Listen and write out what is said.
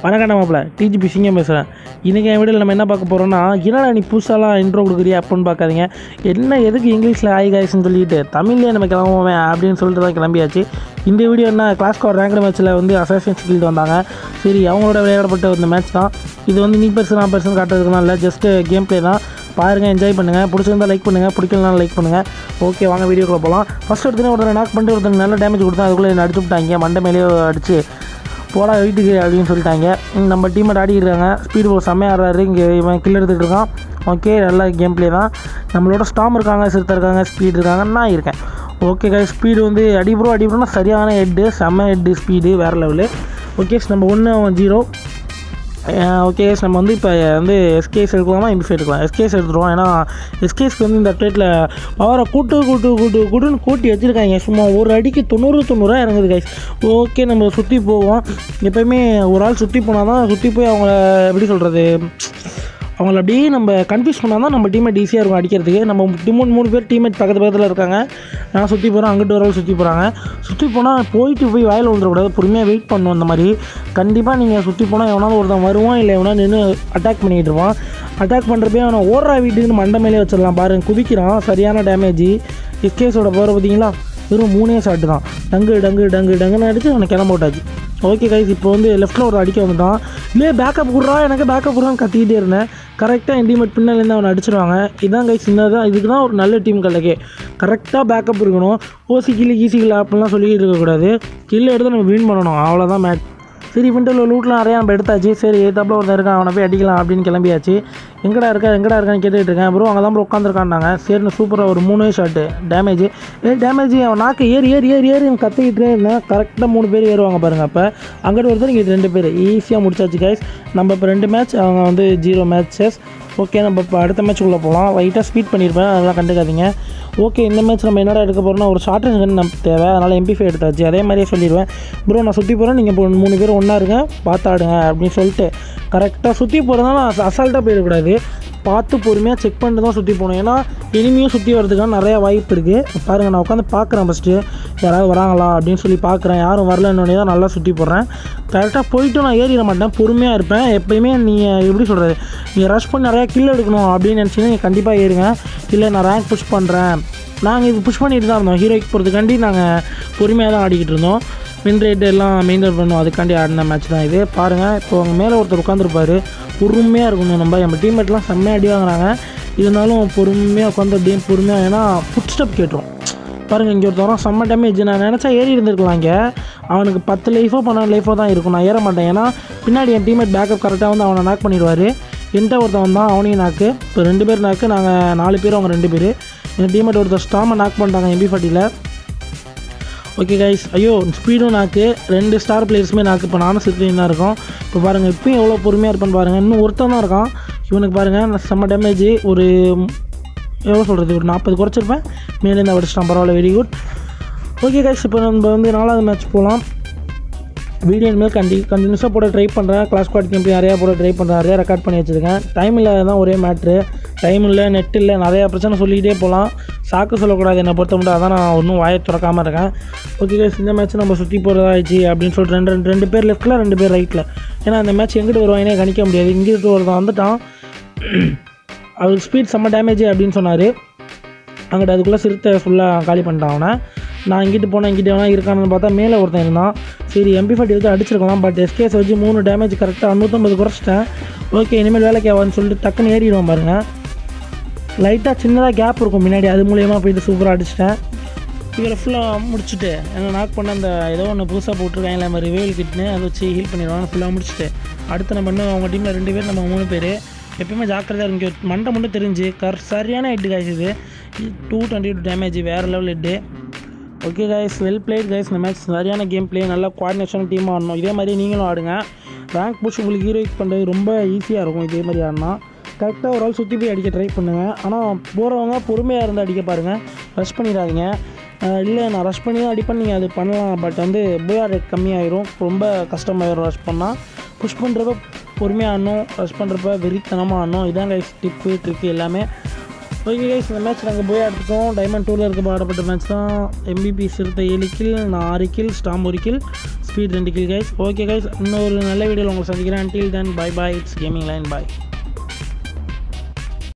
வணக்கம் மாப்பிள்ள டிஜிபி சிங்கம் பேசுகிறேன் இன்றைக்கி என் வீடியோவில் நம்ம என்ன பார்க்க போகிறோம்னா என்னடா நீ புதுசாலாம் இன்ட்ரோ கொடுக்குறியா அப்படின்னு பார்க்காதீங்க என்ன எதுக்கு இங்கிலீஷில் ஆய் காய்ஸ்னு சொல்லிட்டு தமிழ்லேயே நம்ம கிளம்புவோமே அப்படின்னு சொல்லிட்டு தான் கிளம்பியாச்சு இந்த வீடியோ என்ன கிளாஸ் ஸ்கோர் ரேங்க்டு மேட்ச்சில் வந்து அசோசியேஷன் ஸ்கில்டு வந்தாங்க சரி அவங்களோட விளையாடப்பட்ட இந்த மேட்ச் தான் இது வந்து நீ பெருசு நான் பெருசுன்னு காட்டுறதுக்குலாம் இல்லை ஜஸ்ட் கேம் ப்ளே தான் பாருங்கள் என்ஜாய் பண்ணுங்கள் பிடிச்சிருந்தா லைக் பண்ணுங்கள் பிடிக்கலனா லைக் பண்ணுங்கள் ஓகே வாங்க வீடியோக்குள்ள போகலாம் ஃபஸ்ட் எடுத்துனே ஒருத்தர் நாக் பண்ணிட்டு ஒருத்தர் நல்ல டேமேஜ் கொடுத்தா அதுக்குள்ளே என்ன அடிச்சு விட்டாங்க மண்டை மேலேயே அடிச்சு போடா வீட்டுக்கு அப்படின்னு சொல்லிட்டாங்க ம், நம்ம டீமை ஆடிட்டு இருக்காங்க ஸ்பீடு போல் செம்மையாக ஆடுறாரு இங்கே இவன் கில் எடுத்துகிட்டு இருக்கான் ஓகே நல்ல கேம் ப்ளே தான் நம்மளோட ஸ்டாம் இருக்காங்க சிறுத்தை இருக்காங்க ஸ்பீடு இருக்காங்க நான் இருக்கேன் ஓகே கை ஸ்பீடு வந்து அடிப்ரோ அடிப்ரோனா சரியான ஹெட்டு செம்ம ஹெட்டு ஸ்பீடு வேறு லெவலு ஓகே நம்ம ஒன்று அவன் ஜீரோ ஓகே நம்ம வந்து இப்போ வந்து எஸ்கேஸ் எடுக்கலாமா எம்பிஃபை எடுக்கலாம் எஸ்கேஸ் எடுத்துருவோம் ஏன்னா எஸ்கேஸ்க்கு வந்து இந்த அப்டேட்டில் பவரை கூட்டு கூட்டு கூட்டு கூட்டுன்னு கூட்டி வச்சுருக்காங்க சும்மா ஒரு அடிக்கு தொண்ணூறு தொண்ணூறுரூவா இறங்குது கைஸ் ஓகே நம்ம சுற்றி போவோம் எப்போயுமே ஒரு ஆள் சுற்றி போனால் தான் சுற்றி போய் அவங்கள எப்படி சொல்கிறது அவங்கள அப்படியே நம்ம கன்ஃபியூஸ் பண்ணால் தான் நம்ம டீமேட் ஈஸியாக இருக்கும் அடிக்கிறதுக்கு நம்ம மூணு மூணு பேர் டீமேட் பக்கத்து பக்கத்தில் இருக்காங்க நான் சுற்றி போகிறேன் அங்கிட்டு ஒரு ஆள் சுற்றி போகிறாங்க சுற்றி போனால் போயிட்டு போய் வாயில் விழுந்துடக்கூடாது பொறுமையாக வெயிட் பண்ணணும் அந்த மாதிரி கண்டிப்பாக நீங்கள் சுற்றி போனால் எவனாவது ஒருத்தன் வருவான் இல்லை எவனா நின்று அட்டாக் பண்ணிக்கிட்டு இருப்பான் அட்டாக் பண்ணுறப்பே அவனை ஓடுறா வீட்டுக்குன்னு மண்டை மேலே வச்சிடலாம் பாருங்க குதிக்கிறான் சரியான டேமேஜ் எஸ்கேஸோட பவர் பார்த்தீங்களா வெறும் மூணே ஷாட்டு தான் டங்கு டங்கு டங்கு டங்குன்னு அடிச்சு அவனை கிளம்ப விட்டாச்சு ஓகே கைஸ் இப்போ வந்து லெஃப்ட்டில் ஒரு அடிக்க வந்துட்டான் இல்லையே பேக்கப் கொடுறா எனக்கு பேக்கப் கொடுறான்னு கத்திக்கிட்டே இருந்தேன் கரெக்டாக என் டீமேட் பின்னாலேருந்து அவனை அடிச்சிடுவாங்க இதான் கைஸ் இந்த தான் இதுக்கு தான் ஒரு நல்ல டீம் கிடைக்கே கரெக்டாக பேக்கப் இருக்கணும் ஓசி கில்லி ஈசி கில்லி அப்படிலாம் சொல்லிக்கிட்டு இருக்கக்கூடாது கில்லு எடுத்து நம்ம வின் பண்ணணும் அவ்வளோதான் மேட்ச் சரி விண்டரில் லூட்லாம் நிறையா நம்ம எடுத்தாச்சு சரி ஏத்தாப்புல ஒருத்தன் இருக்கான் அவனை போய் அடிக்கலாம் அப்படின்னு கிளம்பியாச்சு எங்கடா இருக்கா எங்கடா இருக்கான்னு கேட்டுட்டு இருக்கேன் ப்ரோ அங்கே தான் ப்ரோ உட்காந்துருக்கான்னாங்க சரின்னு சூப்பராக ஒரு மூணே ஷாட்டு டேமேஜ் ஏ டேமேஜ் அவன் நாக்கு ஏறி ஏறி ஏறி ஏறி அவன் கத்திக்கிட்டே இருந்தேன் கரெக்டாக மூணு பேர் ஏறுவாங்க பாருங்கள் அப்போ அங்கிட்டு ஒருத்தர் இங்கிட்டு ரெண்டு பேர் ஈஸியாக முடிச்சாச்சு கைஸ் நம்ம இப்போ ரெண்டு மேட்ச் அவங்க வந்து ஜீரோ மேட்சஸ் ஓகே நம்ம இப்போ அடுத்த மேட்ச்சுக்குள்ளே போகலாம் லைட்டாக ஸ்பீட் பண்ணியிருப்பேன் அதெல்லாம் கண்டுக்காதீங்க ஓகே இந்த மேட்ச் நம்ம என்னடா எடுக்க போகிறோம்னா ஒரு ஷார்ட் ரேஞ்ச் கன் நமக்கு தேவை அதனால் எம்பி ஃபைவ் எடுத்தாச்சு அதே மாதிரியே சொல்லிடுவேன் ப்ரோ நான் சுற்றி போகிறேன் நீங்கள் இப்போ மூணு பேர் ஒன்றா இருங்க பார்த்தாடுங்க அப்படின்னு சொல்லிட்டு கரெக்டாக சுற்றி போகிறதுனால அசால்ட்டாக போயிடக்கூடாது பார்த்து பொறுமையாக செக் பண்ணிட்டு தான் சுற்றி போகணும் ஏன்னா இனிமையும் சுற்றி வரதுக்கான நிறையா வாய்ப்பு இருக்குது பாருங்கள் நான் உட்காந்து பார்க்குறேன் ஃபஸ்ட்டு யாராவது வராங்களா அப்படின்னு சொல்லி பார்க்குறேன் யாரும் வரலன்னொடனே தான் நல்லா சுற்றி போடுறேன் கரெக்டாக போயிட்டு நான் ஏறிட மாட்டேன் பொறுமையாக இருப்பேன் எப்பயுமே நீங்கள் எப்படி சொல்கிறது நீங்கள் ரஷ் பண்ணி நிறையா கில் எடுக்கணும் அப்படின்னு நினச்சிங்கன்னா நீங்கள் கண்டிப்பாக ஏறுங்க இல்லை நான் ரேங்க் புஷ் பண்ணுறேன் நாங்கள் இது புஷ் பண்ணிட்டு தான் இருந்தோம் ஹீரோய்க்கு போகிறதுக்காண்டி நாங்கள் பொறுமையாக தான் ஆடிக்கிட்டு இருந்தோம் வின் ரேட் எல்லாம் மெயின்டைன் பண்ணுவோம் அதுக்காண்டி ஆடின மேட்ச் தான் இது பாருங்கள் இப்போ அவங்க மேலே ஒருத்தர் உட்காந்துருப்பாரு பொறுமையாக இருக்கணும் நம்ம நம்ம டீம்மேட்லாம் செம்மையாக அடி வாங்குறாங்க இருந்தாலும் பொறுமையாக உட்காந்து டீம் பொறுமையாக ஏன்னா ஃபுட் ஸ்டெப் கேட்டுரும் பாருங்கள் இங்கே ஒருத்தவரம் செம்ம டேமேஜ் நான் நினச்சா ஏறி இருந்திருக்கலாம் இங்கே அவனுக்கு பத்து லைஃபோ பன்னெண்டு லைஃபோ தான் இருக்கும் நான் ஏற மாட்டேன் ஏன்னா பின்னாடி என் டீம்மேட் பேக்கப் கரெக்டாக வந்து அவனை நாக் பண்ணிடுவார் என்கிட்ட ஒருத்தவன் தான் அவனையும் நாக்கு இப்போ ரெண்டு பேர் நாக்கு நாங்கள் நாலு பேர் அவங்க ரெண்டு பேர் என் டீம்மேட் ஒருத்தர் ஸ்டாமை நாக் பண்ணிட்டாங்க எம்பி ஃபார்ட்டியில் ஓகே கைஸ் ஐயோ ஸ்பீடும் நாக்கு ரெண்டு ஸ்டார் பிளேயர்ஸுமே நாக்கு இப்போ நானும் சித்தியும் தான் இருக்கோம் இப்போ பாருங்கள் இப்பயும் எவ்வளோ பொறுமையாக இருப்பான்னு பாருங்கள் இன்னும் ஒருத்தன் தான் இருக்கான் இவனுக்கு பாருங்கள் செம்ம டேமேஜ் ஒரு எவ்வளோ சொல்கிறது ஒரு நாற்பது குறைச்சிருப்பேன் மேலேருந்து அடிச்சிட்டான் பரவாயில்ல வெரி குட் ஓகே கைஸ் இப்போ நம்ம வந்து நாலாவது மேட்ச் போகலாம் வீடியோ இனிமேல் கண்டி கண்டினியூஸாக போட ட்ரை பண்ணுறேன் கிளாஸ் குவாட் கேம் நிறையா போட ட்ரை பண்ணுறேன் நிறையா ரெக்கார்ட் பண்ணி வச்சுருக்கேன் டைம் இல்லாத தான் ஒரே மேட்ரு டைம் இல்லை நெட் இல்லை நிறையா பிரச்சனை சொல்லிக்கிட்டே போகலாம் சாக்கு சொல்லக்கூடாது என்னை பொறுத்த மட்டும் அதான் நான் ஒன்றும் வாயை திறக்காமல் இருக்கேன் ஓகே guys, இந்த மேட்ச் நம்ம சுற்றி போகிறதாச்சு அப்படின்னு சொல்லிட்டு ரெண்டு ரெண்டு ரெண்டு பேர் லெஃப்ட்டில் ரெண்டு பேர் ரைட்டில் ஏன்னா அந்த மேட்ச் எங்கிட்டு வருவாங்கன்னே கணிக்க முடியாது இங்கிட்டு ஒருத்தன் வந்துட்டான் அவருக்கு ஸ்பீட் செம்ம டேமேஜ் அப்படின்னு சொன்னார் அங்கிட்ட அதுக்குள்ளே சிறுத்தை ஃபுல்லாக காலி பண்ணிட்டான் அவனை நான் இங்கிட்டு போனேன் இங்கிட்ட வேணா இருக்கான்னு பார்த்தா மேலே ஒருத்தன் இருந்தான் சரி எம்பி ஃபார்ட்டி எடுத்து அடிச்சிருக்கலாம் பட் எஸ்கேஸ் வச்சு மூணு டேமேஜ் கரெக்டாக நூற்றம்பது குறைச்சிட்டேன் ஓகே இனிமேல் வேலைக்கு ஆவான்னு சொல்லிட்டு டக்குன்னு ஏறிடுவோம் பாருங்கள் லைட்டாக சின்னதாக கேப் இருக்கும் முன்னாடி அது மூலியமாக போயிட்டு சூப்பராக அடிச்சிட்டேன் இவரை ஃபுல்லாக முடிச்சுட்டு என்ன நாக் பண்ண அந்த ஏதோ ஒன்று புதுசாக போட்டிருக்காங்களே நம்ம ரிவைவல் கிட்னு அதை வச்சு ஹீல் பண்ணிடுவாங்க ஃபுல்லாக முடிச்சுட்டு அடுத்து நம்ம இன்னும் அவங்க டீமில் ரெண்டு பேர் நம்ம மூணு பேர் எப்பயுமே ஜாக்கிரதையாக இருக்கு இங்க மண்டை மட்டும் தெரிஞ்சு கர் சரியான ஹெட்டு காய்ஸ் இது டூ டுவெண்ட்டி டூ டேமேஜ் வேறு level head okay guys well played guys இந்த மேட்ச் சரியான கேம் பிளே நல்லா கோஆர்டினேஷன் டீமாக ஆடணும் இதே மாதிரி நீங்களும் ஆடுங்க ரேங்க் புஷ் உங்களுக்கு ஹீரோயிக் பண்ணுறது ரொம்ப ஈஸியாக இருக்கும் இதே மாதிரி ஆடினா கரெக்டாக ஒரு ஆள் சுற்றி போய் அடிக்க ட்ரை பண்ணுங்கள் ஆனால் போகிறவங்க பொறுமையாக இருந்து அடிக்க பாருங்கள் ரஷ் பண்ணிடாதீங்க அஹ் இல்லை நான் ரஷ் பண்ணி தான் அடிப்பேன் நீங்கள் அது பண்ணலாம் பட் வந்து போயார் ரேட் கம்மியாயிரும் ரொம்ப கஷ்டமாயிரும் ரஷ் பண்ணால் புஷ் பண்ணுறப்ப பொறுமையாக ஆடணும் ரஷ் பண்ணுறப்ப வெறித்தனமாக ஆடணும் இதான் கைஸ் டிப்பு ட்ரிக்கு எல்லாமே ஓகே கைஸ் இந்த மேட்ச் நாங்கள் போய் எடுத்துட்டோம் டைமண்ட் டூரில் இருக்க ஆடப்பட்ட மேட்ச் தான் எம்பிபி சிறுத்தை ஏழு கில் நான் ஆறு கில் ஸ்டாம் ஒரு கில் ஸ்பீட் ரெண்டு கில் கைஸ் ஓகே கைஸ் இன்னொரு நல்ல வீடியோவில் உங்களை சந்திக்கிறேன் until then bye bye it's gaming line bye